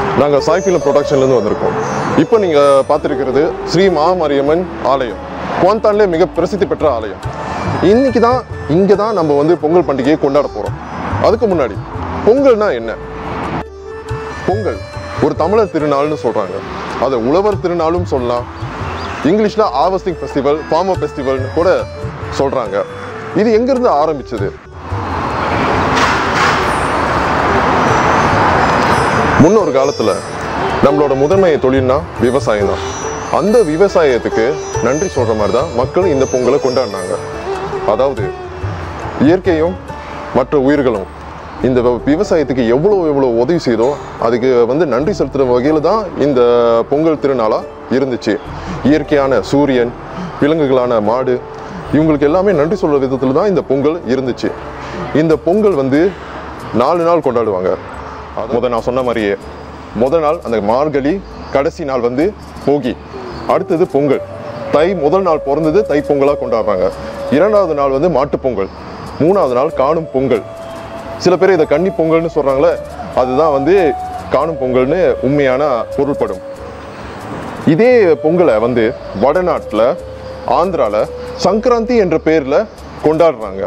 நாங்கள் சாய்ஃபிலம் ப்ரொடக்ஷன்லேருந்து வந்திருக்கோம் இப்போ நீங்கள் பார்த்துருக்கிறது ஸ்ரீ மாமரியம்மன் ஆலயம் குவாந்தான்லே மிக பிரசித்தி பெற்ற ஆலயம் இன்னைக்கு தான் இங்கே தான் நம்ம வந்து பொங்கல் பண்டிகையை கொண்டாட போகிறோம் அதுக்கு முன்னாடி பொங்கல்னா என்ன பொங்கல் ஒரு தமிழர் திருநாள்னு சொல்கிறாங்க அதை உழவர் திருநாளும் சொல்லலாம் இங்கிலீஷில் ஆவஸ்டிங் ஃபெஸ்டிவல் ஃபார்மர் ஃபெஸ்டிவல்னு கூட சொல்கிறாங்க இது எங்கேருந்து ஆரம்பிச்சது முன்னொரு காலத்தில் நம்மளோட முதன்மை தொழில்னா விவசாயம் தான் அந்த விவசாயத்துக்கு நன்றி சொல்கிற மாதிரி தான் மக்கள் இந்த பொங்கலை கொண்டாடினாங்க அதாவது இயற்கையும் மற்ற உயிர்களும் இந்த விவ- விவசாயத்துக்கு எவ்வளோ எவ்வளோ உதவி செய்தோ அதுக்கு வந்து நன்றி செலுத்துகிற வகையில் தான் இந்த பொங்கல் திருநாளாக இருந்துச்சு இயற்கையான சூரியன் விலங்குகளான மாடு இவங்களுக்கு எல்லாமே நன்றி சொல்கிற விதத்தில் தான் இந்த பொங்கல் இருந்துச்சு இந்த பொங்கல் வந்து நாலு நாள் கொண்டாடுவாங்க அது முத நான் சொன்ன மாதிரியே முத நாள் அந்த மார்கழி கடைசி நாள் வந்து போகி அடுத்தது பொங்கல் தை முதல் நாள் பிறந்தது தை பொங்கலாக கொண்டாடுறாங்க இரண்டாவது நாள் வந்து மாட்டுப் பொங்கல் மூணாவது நாள் காணும் பொங்கல் சில பேர் இதை கன்னி பொங்கல்னு சொல்றாங்களே அதுதான் வந்து காணும் பொங்கல்னு உண்மையான பொருள்படும் இதே பொங்கலை வந்து வடநாட்டில் ஆந்திரால சங்கராந்தி என்ற பேர்ல கொண்டாடுறாங்க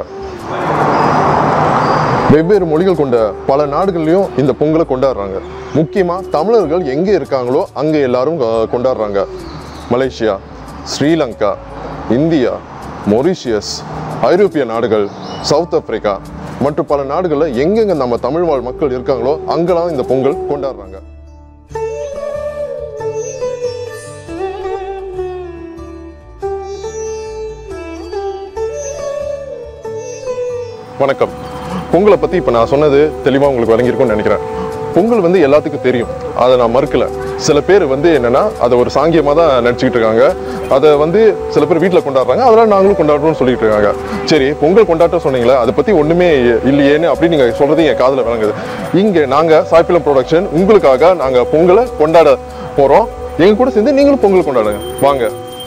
வெவ்வேறு மொழிகள் கொண்ட பல நாடுகள்லையும் இந்த பொங்கலை கொண்டாடுறாங்க முக்கியமாக தமிழர்கள் எங்கே இருக்காங்களோ அங்கே எல்லாரும் கொ- கொண்டாடுறாங்க மலேசியா ஸ்ரீலங்கா இந்தியா மொரிஷியஸ் ஐரோப்பிய நாடுகள் சவுத் ஆப்பிரிக்கா மற்றும் பல நாடுகளில் எங்கெங்க நம்ம தமிழ் வாழ் மக்கள் இருக்காங்களோ அங்கெல்லாம் இந்த பொங்கல் கொண்டாடுறாங்க வணக்கம் பொங்கலை பற்றி இப்போ நான் சொன்னது தெளிவாக உங்களுக்கு வழங்கியிருக்கும்னு நினைக்கிறேன் பொங்கல் வந்து எல்லாத்துக்கும் தெரியும் அதை நான் மறுக்கல சில பேர் வந்து என்னன்னா அதை ஒரு சாங்கியமாக தான் நினச்சிக்கிட்டு இருக்காங்க அதை வந்து சில பேர் வீட்டில் கொண்டாடுறாங்க அதெல்லாம் நாங்களும் கொண்டாடுறோம்னு சொல்லிட்டு இருக்காங்க சரி பொங்கல் கொண்டாட்டம் சொன்னீங்களே அதை பற்றி ஒன்றுமே இல்லையேன்னு அப்படின்னு நீங்கள் சொல்கிறது என் காதில் விளங்குது இங்கே நாங்கள் சாய்ப்பிலம் ப்ரொடக்ஷன் உங்களுக்காக நாங்கள் பொங்கலை கொண்டாட போகிறோம் எங்க கூட சேர்ந்து நீங்களும் பொங்கல் கொண்டாடுங்க வாங்க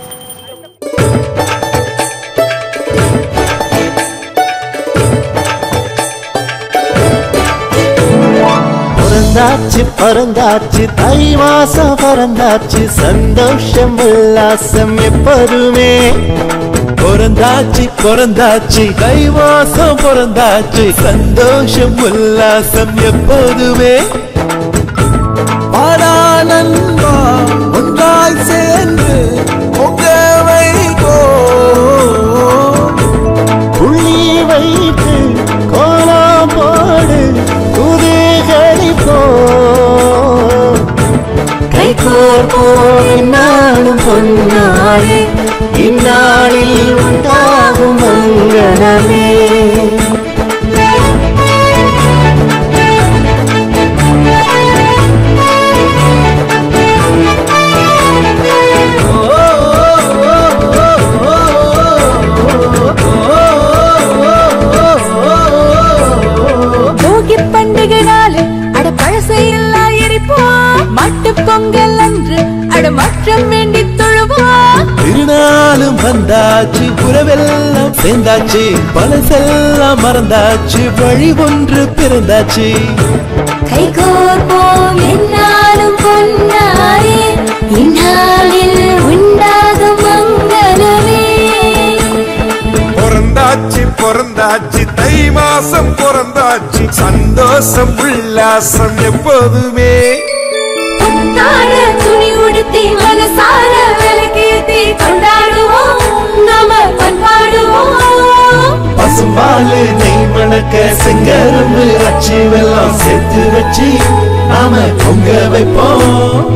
பிறந்தாச்சு பிறந்தாச்சு தை மாசம் பிறந்தாச்சு சந்தோஷம் உல்லாசம் எப்போதுமே பிறந்தாச்சு பிறந்தாச்சு தை மாசம் பிறந்தாச்சு சந்தோஷம் உல்லாசம் எப்போதுமே பாடா நண்பா ஒன்றாய் சேர்ந்து பொங்க வைகோ புள்ளி வைத்து கோலம் போடு குதிகளை போ கை கோர்ப்போம் இந்நாளும் பொன்னாளே இந்நாளில் உண்டாகும் மங்களமே போகி பண்டிகை நாளு அட பழசையெல்லாம் எரிப்போம் மாட்டு பொங்கல் அன்று அட மாற்றம் வேண்டி தொழுவோம் திருநாளும் வந்தாச்சு உறவெல்லாம் சேர்ந்தாச்சு பழசெல்லாம் மறந்தாச்சு வழி ஒன்று பிறந்தாச்சு கை கோர்ப்போம் என்னாலும் பொன்னாரே இந்நாளில் உண்டாகும் மங்களமே பிறந்தாச்சு பிறந்தாச்சு தை மாசம் பிறந்தாச்சு சந்தோஷம் உல்லாசம் எப்போதுமே புத்தாட துணி உடுத்தி மனசார விளக்கேத்தி கொண்டாடுவோம் நாம பண்பாடுவோம் பசும்பாலு நெய் மணக்க செங்கரும்பு அச்சு வெள்ளம் சேர்த்து வச்சு நாம பொங்க வைப்போம்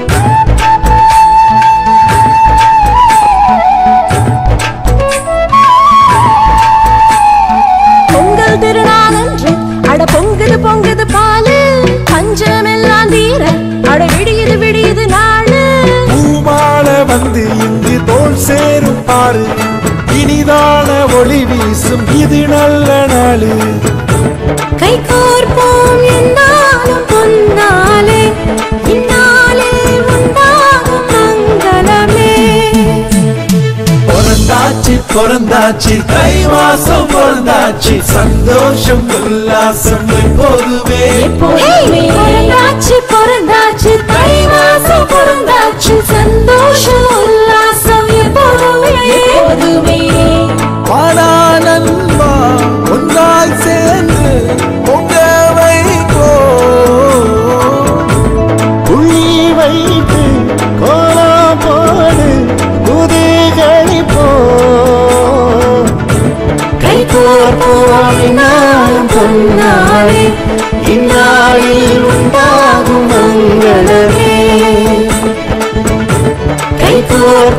பொங்கல் திருநாள் அன்று அட பொங்குது பொங்குது பாலு பஞ்சம் எல்லாம் தீர அட விடியுது விடியுது நாளு பூமால வந்து இங்கு தோல் சேரும் பாரு இனிதான ஒளி வீசும் இது நல்ல நாளு கை கோர்ப்போம் என்னாலும் பொன்னாலே இந்நாளே உண்டாகும் மங்களமே பிறந்தாச்சு பிறந்தாச்சு தை மாசம் பிறந்தாச்சு சந்தோஷம் உல்லாசம் எப்போதுமே பிறந்தாச்சு பிறந்தாச்சு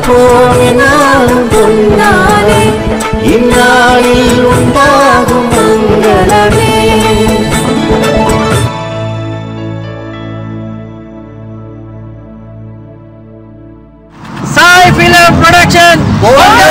வாழ்வோம் என்னாலும் பொன்னாலே இந்நாளில் உண்டாகும் மங்களமே சாய் பிலிம் ப்ரொடக்ஷன்